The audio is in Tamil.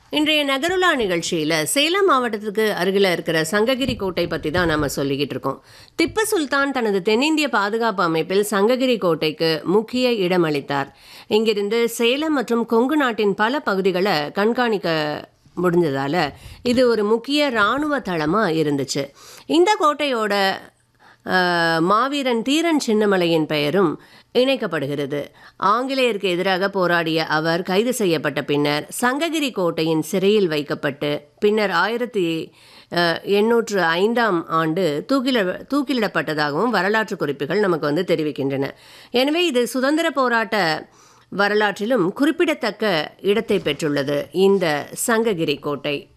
இன்றைய நகருலா நிகழ்ச்சியில் சேலம் மாவட்டத்துக்கு அருகில் இருக்கிற சங்ககிரி கோட்டை பற்றி தான் நம்ம சொல்லிக்கிட்டு இருக்கோம் திப்பு சுல்தான் தனது தென்னிந்திய பாதுகாப்பு அமைப்பில் சங்ககிரி கோட்டைக்கு முக்கிய இடம் அளித்தார் இங்கிருந்து சேலம் மற்றும் கொங்கு நாட்டின் பல பகுதிகளை கண்காணிக்க முடிஞ்சதால இது ஒரு முக்கிய இராணுவ தளமாக இருந்துச்சு இந்த கோட்டையோட ஆஹ், மாவீரன் தீரன் சின்னமலையின் பெயரும் இணைக்கப்படுகிறது ஆங்கிலேயருக்கு எதிராக போராடிய அவர் கைது செய்யப்பட்ட பின்னர் சங்ககிரி கோட்டையின் சிறையில் வைக்கப்பட்டு பின்னர் ஆயிரத்தி ஆஹ், எண்ணூற்று ஐந்தாம் ஆண்டு தூக்கில தூக்கிலிடப்பட்டதாகவும் வரலாற்று குறிப்புகள் நமக்கு வந்து தெரிவிக்கின்றன எனவே இது சுதந்திர போராட்ட வரலாற்றிலும் குறிப்பிடத்தக்க இடத்தை பெற்றுள்ளது இந்த சங்ககிரி கோட்டை